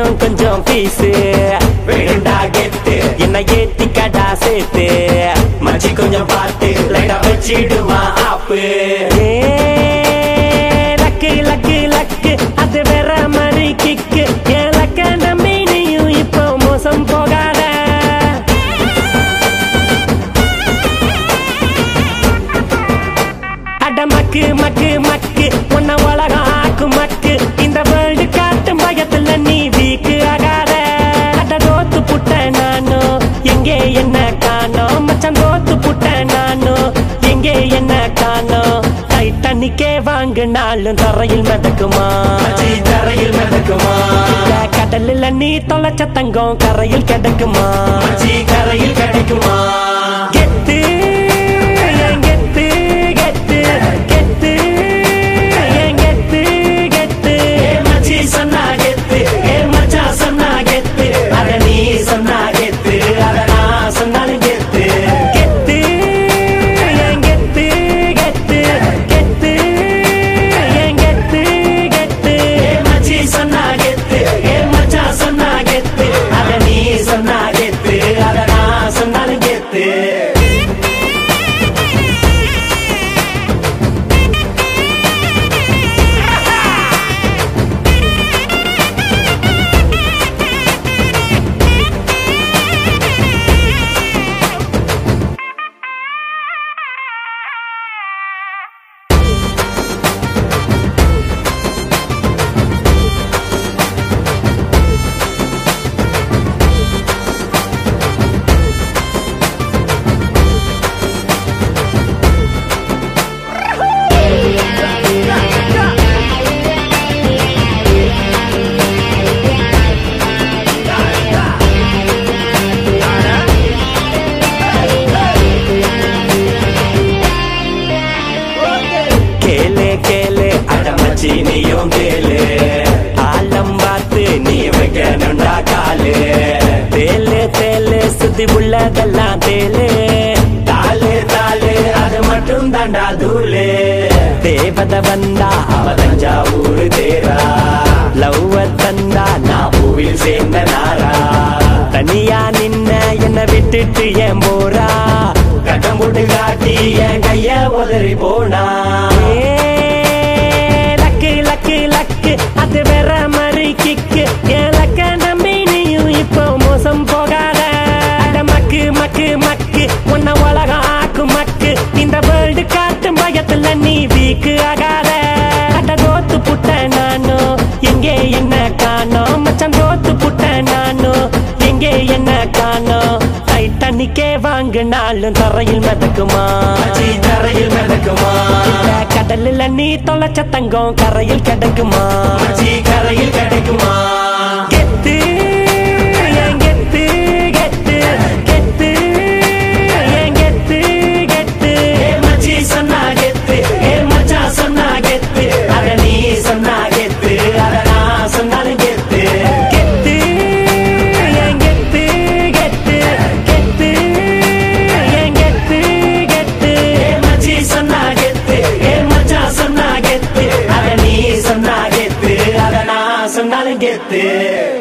இன்னும் கொஞ்சம் பீஸு வேண்டா கெத்து என்ன ஏத்தி கடா சேர்த்து மச்சி கொஞ்சம் பார்த்து லைட்டா வச்சிடுமா ஆப்பு ஏ, லக்கு லக்கு லக்கு அது வேற மாதிரி கிக்கு ஏன் லக்க நம்பி நீயும் இப்போ மோசம் போகாத அட மக்கு மக்கு மக்கு உன்ன உலகம் ஆக்கு மக்கு இந்த வேர்ல்டு காட்டும் பயத்துல நீ வீக்கு ஆகாத அட தோத்து புட்ட நானோ எங்கே என்ன காணோம் மச்சான் தோத்து புட்ட நானோ எங்கே என்ன காணோம் டைட்டானிக்கே வாங்கினாலும் தரையில் மிதக்குமா மச்சி தரையில் மிதக்குமா இல்ல கடல்ல நீ தொலைச்ச தங்கம் கரையில் கிடக்குமா மச்சி கரையில் கிடைக்குமா கெத்து என் கெத்து கெத்து கெத்து என் கெத்து கெத்து ஏ மச்சி சொன்னா கெத்து ஏ மச்சான் சொன்னா கெத்து அத நீ சொன்னா கெத்து அத நான் சொன்னாலும் கெத்து கெத்து என் கெத்து கெத்து கெத்து என் கெத்து கெத்து ஏ மச்சி சொன்னா கெத்து ஏ மச்சான் சொன்னா கெத்து அத நீ சொன்னா கெத்து அத நான் சொன்னாலும் கெத்து கேளு கேளு அட மச்சி நீயும் கேளு ஆலம் பார்த்து நீ வைக்கணும்டா காலு தேலு தேலு சுத்தி உள்ளதெல்லாம் தேலு தாலு தாலு அது மட்டும் தாண்டா தூளு தேவத வந்தா அவ தஞ்சாவூர் தேரா லவ்வ தந்தா நான் நான் பூவில் சேர்ந்த நாரா தனியா நின்ன என்ன விட்டுட்டு ஏன் போறா கட்டம் போட்டு காட்டி என் கைய உதறி போனா ஏ, லக்கு லக்கு லக்கு அது வேற மாதிரி கிக்கு ஏன் லக்க நம்பி நீயும் இப்போ மோசம் போகாத அட மக்கு மக்கு மக்கு உன்ன உலகம் ஆக்கு மக்கு இந்த வேர்ல்டு காட்டும் பயத்துல நீ வீக்கு ஆகாத அட தோத்து புட்ட நானோ எங்கே என்ன காணோம் மச்சான் தோத்து புட்ட நானோ எங்கே என்ன காணோம் டைட்டானிக்கே வாங்கினாலும் தரையில் மிதக்குமா மச்சி தரையில் மிதக்குமா இல்ல கடல்ல நீ தொலைச்ச தங்கம் கரையில் கிடக்குமா மச்சி கரையில் கிடைக்குமா கெத்து என் கெத்து கெத்து கெத்து என் கெத்து கெத்து ஏ மச்சி சொன்னா கெத்து ஏ மச்சான் சொன்னா கெத்து அத நீ சொன்னா கெத்து அத நான் சொன்னாலும் கெத்து கெத்து என் கெத்து கெத்து கெத்து என் கெத்து கெத்து ஏ மச்சி சொன்னா கெத்து ஏ மச்சான் சொன்னா கெத்து அத நீ சொன்னா கெத்து அத நான் சொன்னாலும் கெத்து